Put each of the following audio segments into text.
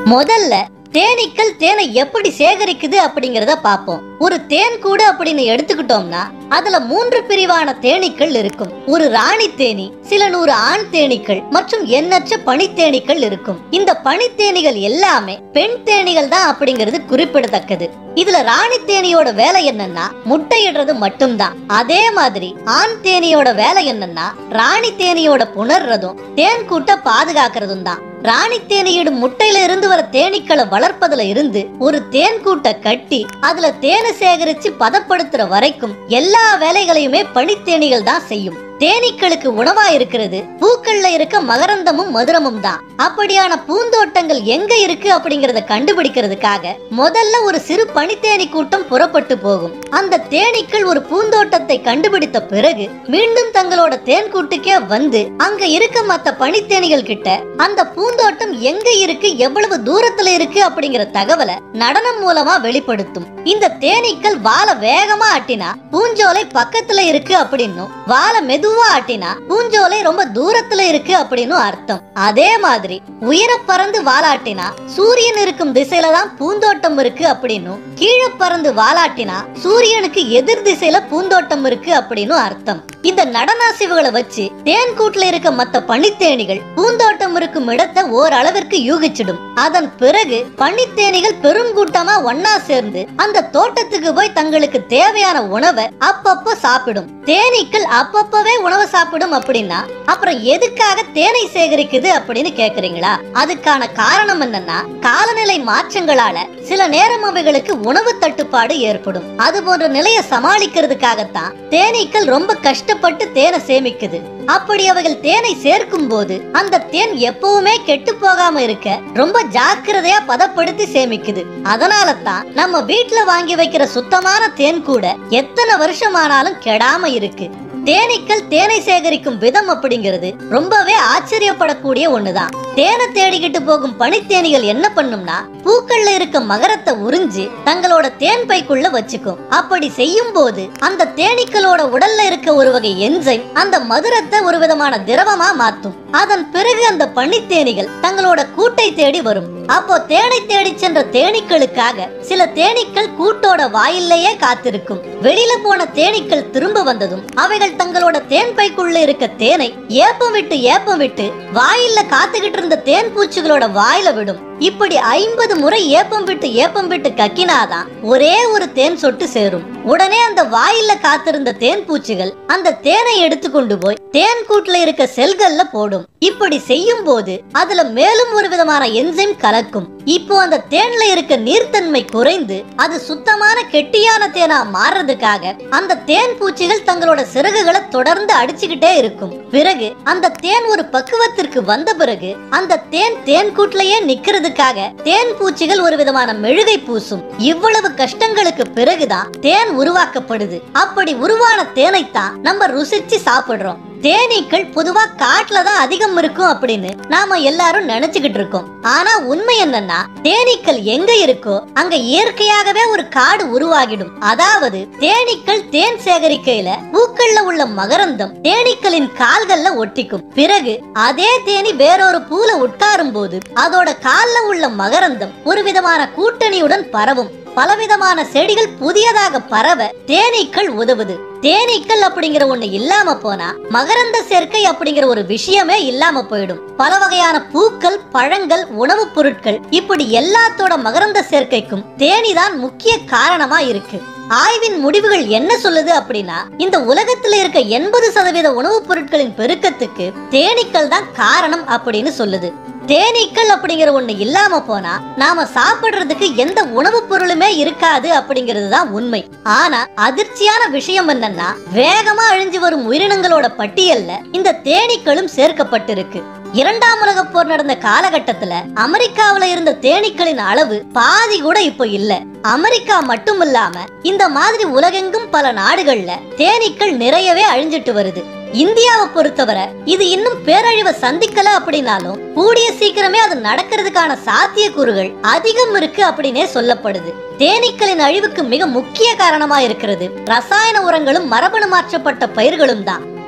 முதல்ல தேனீக்கள் தேனை எப்படி சேகரிக்குது அப்படிங்கறத பார்ப்போம் ஒரு தேன் கூடு அப்படின்னு எடுத்துக்கிட்டோம்னா அதுல மூன்று பிரிவான தேனீக்கள் இருக்கும் ஒரு ராணி தேனி சில நூறு ஆண் தேனீக்கள் மற்றும் எண்ணற்ற பனித்தேனீக்கள் இருக்கும் இந்த பனித்தேனிகள் எல்லாமே பெண் தேனிகள் தான் அப்படிங்கிறது குறிப்பிடத்தக்கது இதுல ராணி தேனியோட வேலை என்னன்னா முட்டையிடுறது மட்டும்தான் அதே மாதிரி ஆண் தேனியோட வேலை என்னன்னா ராணி தேனியோட புணர்றதும் தேன் கூட்ட பாதுகாக்கிறதும் தான் ராணி தேனியிடும் முட்டையில இருந்து வர தேனீக்களை வளர்ப்பதுல இருந்து ஒரு தேன் கூட்டை கட்டி அதுல தேனை சேகரிச்சு பதப்படுத்துற வரைக்கும் எல்லா வேலைகளையுமே பனித்தேனிகள் தான் செய்யும் தேனீக்களுக்கு உணவா இருக்கிறது பூக்கள்ல இருக்க மகரந்தமும் மதுரமும் தான் அப்படியான பூந்தோட்டங்கள் எங்க இருக்கு அப்படிங்கறத கண்டுபிடிக்கிறதுக்காக முதல்ல ஒரு சிறு பனித்தேனி கூட்டம் புறப்பட்டு போகும் அந்த தேனீக்கள் ஒரு பூந்தோட்டத்தை கண்டுபிடித்த பிறகு மீண்டும் தங்களோட தேன் கூட்டுக்கே வந்து அங்க இருக்க மத்த பனித்தேனிகள் கிட்ட அந்த பூந்தோட்டம் எங்க இருக்கு எவ்வளவு தூரத்துல இருக்கு அப்படிங்கிற தகவலை நடனம் மூலமா வெளிப்படுத்தும் இந்த தேனீக்கள் வாழை வேகமா ஆட்டினா பூஞ்சோலை பக்கத்துல இருக்கு அப்படின்னும் வாழை மெதுவா ஆட்டினா பூஞ்சோலை ரொம்ப தூரத்துல இருக்கு அப்படின்னு அர்த்தம் அதே மாதிரி உயர பறந்து வாலாட்டினா சூரியன் இருக்கும் திசையில தான் பூந்தோட்டம் இருக்கு அப்படின்னும் கீழே பறந்து வாலாட்டினா சூரியனுக்கு எதிர் திசையில பூந்தோட்டம் இருக்கு அப்படின்னு அர்த்தம் இந்த நடனாசிவுகளை வச்சு தேன் கூட்டுல இருக்க மத்த பனித்தேனிகள் பூந்தோட்டம் இருக்கும் இடத்தை ஓரளவிற்கு யூகிச்சிடும் அதன் பிறகு பனித்தேனிகள் பெருங்கூட்டமா ஒன்னா சேர்ந்து அந்த தோட்டத்துக்கு போய் தங்களுக்கு தேவையான உணவை அப்பப்போ சாப்பிடும் தேனீக்கள் அப்பப்பவே உணவை சாப்பிடும் அப்படின்னா அப்புறம் எதுக்காக தேனை சேகரிக்குது அப்படின்னு கேக்குறீங்களா அதுக்கான காரணம் என்னன்னா காலநிலை மாற்றங்களால சில நேரம் அவைகளுக்கு உணவு தட்டுப்பாடு ஏற்படும் அது போன்ற நிலையை சமாளிக்கிறதுக்காகத்தான் தேனீக்கள் ரொம்ப கஷ்டப்பட்டு தேனை சேமிக்குது அப்படி அவைகள் தேனை சேர்க்கும் போது அந்த தேன் எப்பவுமே கெட்டு போகாம இருக்க ரொம்ப ஜாக்கிரதையா பதப்படுத்தி சேமிக்குது அதனால தான் நம்ம வீட்ல வாங்கி வைக்கிற சுத்தமான தேன் கூட எத்தனை வருஷமானாலும் கெடாம இருக்கு தேனீக்கள் தேனை சேகரிக்கும் விதம் அப்படிங்கிறது ரொம்பவே ஆச்சரியப்படக்கூடிய ஒண்ணுதான் தேனை தேடிக்கிட்டு போகும் பனித்தேனிகள் என்ன பண்ணும்னா பூக்கள்ல இருக்க மகரத்தை உறிஞ்சு தங்களோட தேன் பைக்குள்ள வச்சுக்கும் அப்படி செய்யும் போது அந்த தேனீக்களோட உடல்ல இருக்க ஒரு வகை என்சைம் அந்த மதுரத்தை ஒரு விதமான திரவமா மாத்தும் அதன் பிறகு அந்த பனித்தேனிகள் தங்களோட கூட்டை தேடி வரும் அப்போ தேனை தேடி சென்ற தேனீக்களுக்காக சில தேனீக்கள் கூட்டோட வாயிலேயே காத்திருக்கும் வெளியில போன தேனீக்கள் திரும்ப வந்ததும் அவைகள் தங்களோட தேன் பைக்குள்ள இருக்க தேனை ஏப்பம் விட்டு ஏப்பம் விட்டு வாயில காத்துக்கிட்டு இருந்த தேன் பூச்சிகளோட வாயில விடும் இப்படி ஐம்பது முறை ஏப்பம் விட்டு ஏப்பம் விட்டு கக்கினாதான் ஒரே ஒரு தேன் சொட்டு சேரும் உடனே அந்த வாயில காத்திருந்த தேன் பூச்சிகள் அந்த தேனை எடுத்து கொண்டு போய் தேன் கூட்டுல இருக்க செல்கள்ல போடும் இப்படி செய்யும் போது அதுல மேலும் ஒரு விதமான என்சைம் கலக்கும் இப்போ அந்த தேன்ல இருக்க நீர்த்தன்மை குறைந்து அது சுத்தமான கெட்டியான தேனா மாறுறதுக்காக அந்த தேன் பூச்சிகள் தங்களோட சிறகுகளை தொடர்ந்து அடிச்சுக்கிட்டே இருக்கும் பிறகு அந்த தேன் ஒரு பக்குவத்திற்கு வந்த பிறகு அந்த தேன் தேன் கூட்டிலேயே நிக்கிறதுக்காக தேன் பூச்சிகள் ஒரு விதமான மெழுகை பூசும் இவ்வளவு கஷ்டங்களுக்கு பிறகுதான் தேன் உருவாக்கப்படுது அப்படி உருவான தேனைத்தான் நம்ம ருசிச்சு சாப்பிடுறோம் தேனீக்கள் பொதுவா காட்டுல தான் அதிகம் இருக்கும் அப்படின்னு நாம எல்லாரும் நினைச்சுக்கிட்டு இருக்கோம் ஆனா உண்மை என்னன்னா தேனீக்கள் எங்க இருக்கோ அங்க இயற்கையாகவே ஒரு காடு உருவாகிடும் அதாவது தேனீக்கள் தேன் சேகரிக்கையில பூக்கள்ல உள்ள மகரந்தம் தேனீக்களின் கால்கள்ல ஒட்டிக்கும் பிறகு அதே தேனி வேறொரு பூல உட்காரும் போது அதோட கால்ல உள்ள மகரந்தம் ஒரு விதமான கூட்டணியுடன் பரவும் பலவிதமான செடிகள் புதியதாக பரவ தேனீக்கள் உதவுது தேனீக்கள் அப்படிங்கிற ஒண்ணு இல்லாம போனா மகரந்த சேர்க்கை அப்படிங்கிற ஒரு விஷயமே இல்லாம போயிடும் பல வகையான பூக்கள் பழங்கள் உணவுப் பொருட்கள் இப்படி எல்லாத்தோட மகரந்த சேர்க்கைக்கும் தேனிதான் முக்கிய காரணமா இருக்கு ஆய்வின் முடிவுகள் என்ன சொல்லுது அப்படின்னா இந்த உலகத்துல இருக்க எண்பது சதவீத உணவுப் பொருட்களின் பெருக்கத்துக்கு தேனீக்கள் தான் காரணம் அப்படின்னு சொல்லுது தேனீக்கள் அப்படிங்கிற ஒண்ணு இல்லாம போனா நாம சாப்பிடுறதுக்கு எந்த உணவுப் பொருளுமே இருக்காது அப்படிங்கிறது தான் உண்மை ஆனா அதிர்ச்சியான விஷயம் என்னன்னா வேகமா அழிஞ்சு வரும் உயிரினங்களோட பட்டியல்ல இந்த தேனீக்களும் சேர்க்கப்பட்டிருக்கு இரண்டாம் உலக போர் நடந்த காலகட்டத்துல அமெரிக்காவுல இருந்த தேனீக்களின் அளவு பாதி கூட இப்போ இல்ல அமெரிக்கா மட்டும் இல்லாம இந்த மாதிரி உலகெங்கும் பல நாடுகள்ல தேனீக்கள் நிறையவே அழிஞ்சிட்டு வருது இந்தியாவை பொறுத்தவரை இது இன்னும் பேரழிவை சந்திக்கல அப்படின்னாலும் கூடிய சீக்கிரமே அது நடக்கிறதுக்கான சாத்தியக்கூறுகள் அதிகம் இருக்கு அப்படின்னே சொல்லப்படுது தேனீக்களின் அழிவுக்கு மிக முக்கிய காரணமா இருக்கிறது ரசாயன உரங்களும் மரபணு மாற்றப்பட்ட பயிர்களும் தான்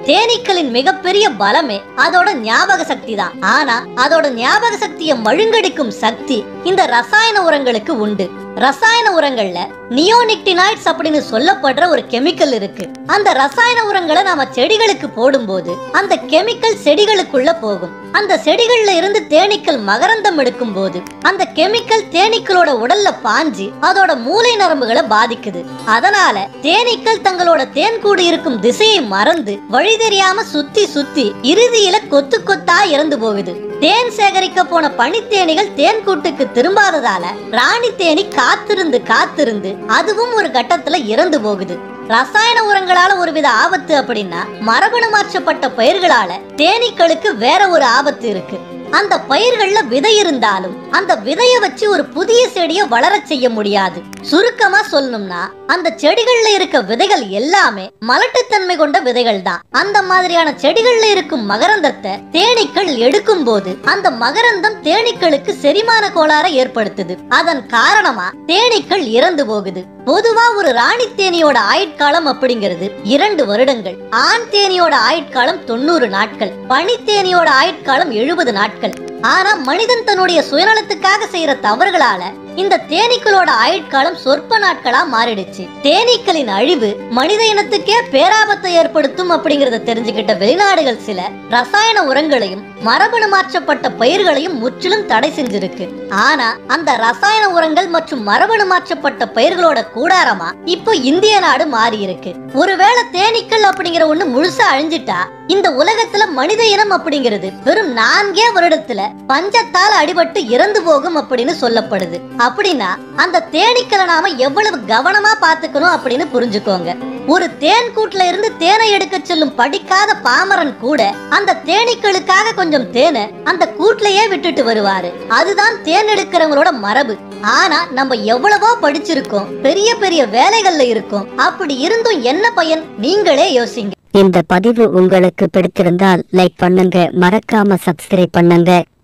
தேனீக்களின் மிகப்பெரிய பலமே அதோட ஞாபக சக்தி தான் ஆனா அதோட ஞாபக சக்தியை மழுங்கடிக்கும் சக்தி இந்த ரசாயன உரங்களுக்கு உண்டு ரசாயன உரங்கள்ல நியோனிக்டினாய்ட்ஸ் அப்படின்னு சொல்லப்படுற ஒரு கெமிக்கல் இருக்கு அந்த ரசாயன உரங்களை நாம செடிகளுக்கு போடும்போது அந்த கெமிக்கல் செடிகளுக்குள்ள போகும் அந்த செடிகள்ல இருந்து தேனீக்கள் மகரந்தம் எடுக்கும் போது அந்த கெமிக்கல் தேனீக்களோட உடல்ல பாஞ்சு அதோட மூளை நரம்புகளை பாதிக்குது அதனால தேனீக்கள் தங்களோட தேன்கூடு இருக்கும் திசையை மறந்து வழி தெரியாம சுத்தி சுத்தி இறுதியில கொத்து கொத்தா இறந்து போகுது தேன் சேகரிக்க போன பனித்தேனிகள் தேன் கூட்டுக்கு திரும்பாததால ராணி தேனி காத்திருந்து காத்திருந்து அதுவும் ஒரு கட்டத்துல இறந்து போகுது ரசாயன உரங்களால ஒருவித ஆபத்து அப்படின்னா மரபணு மாற்றப்பட்ட பயிர்களால தேனீக்களுக்கு வேற ஒரு ஆபத்து இருக்கு அந்த பயிர்கள்ல விதை இருந்தாலும் அந்த விதைய வச்சு ஒரு புதிய செடியை வளரச் செய்ய முடியாது சுருக்கமா சொல்லணும்னா அந்த செடிகள்ல இருக்க விதைகள் எல்லாமே மலட்டுத்தன்மை கொண்ட விதைகள் தான் அந்த மாதிரியான செடிகள்ல இருக்கும் மகரந்தத்தை தேனீக்கள் எடுக்கும் போது அந்த மகரந்தம் தேனீக்களுக்கு செரிமான கோளாறை ஏற்படுத்துது அதன் காரணமா தேனீக்கள் இறந்து போகுது பொதுவா ஒரு ராணி தேனியோட ஆயுட்காலம் அப்படிங்கிறது இரண்டு வருடங்கள் ஆண் தேனியோட ஆயுட்காலம் தொண்ணூறு நாட்கள் பனி தேனியோட ஆயுட்காலம் எழுபது நாட்கள் ஆனா மனிதன் தன்னுடைய சுயநலத்துக்காக செய்யற தவறுகளால இந்த தேனீக்களோட ஆயுட்காலம் சொற்ப நாட்களா மாறிடுச்சு தேனீக்களின் அழிவு மனித இனத்துக்கே பேராபத்தை ஏற்படுத்தும் அப்படிங்கறத தெரிஞ்சுக்கிட்ட வெளிநாடுகள் சில ரசாயன உரங்களையும் மரபணு மாற்றப்பட்ட பயிர்களையும் முற்றிலும் தடை செஞ்சிருக்கு ஆனா அந்த ரசாயன உரங்கள் மற்றும் மரபணு மாற்றப்பட்ட பயிர்களோட கூடாரமா இப்போ இந்திய நாடு மாறி இருக்கு ஒருவேளை தேனீக்கள் அப்படிங்கிற ஒண்ணு முழுசா அழிஞ்சிட்டா இந்த உலகத்துல மனித இனம் அப்படிங்கிறது வெறும் நான்கே வருடத்துல பஞ்சத்தால் அடிபட்டு இறந்து போகும் அப்படின்னு சொல்லப்படுது அப்படின்னா அந்த தேனீக்களை நாம எவ்வளவு கவனமா பாத்துக்கணும் அப்படின்னு புரிஞ்சுக்கோங்க ஒரு தேன் கூட்டுல இருந்து தேனை எடுக்க செல்லும் படிக்காத பாமரன் கூட அந்த தேனீக்களுக்காக கொஞ்சம் தேனை அந்த கூட்லயே விட்டுட்டு வருவாரு அதுதான் தேன் எடுக்கிறவங்களோட மரபு ஆனா நம்ம எவ்வளவோ படிச்சிருக்கோம் பெரிய பெரிய வேலைகள்ல இருக்கோம் அப்படி இருந்தும் என்ன பயன் நீங்களே யோசிங்க இந்த பதிவு உங்களுக்கு பிடித்திருந்தால் லைக் பண்ணுங்க மறக்காம சப்ஸ்கிரைப் பண்ணுங்க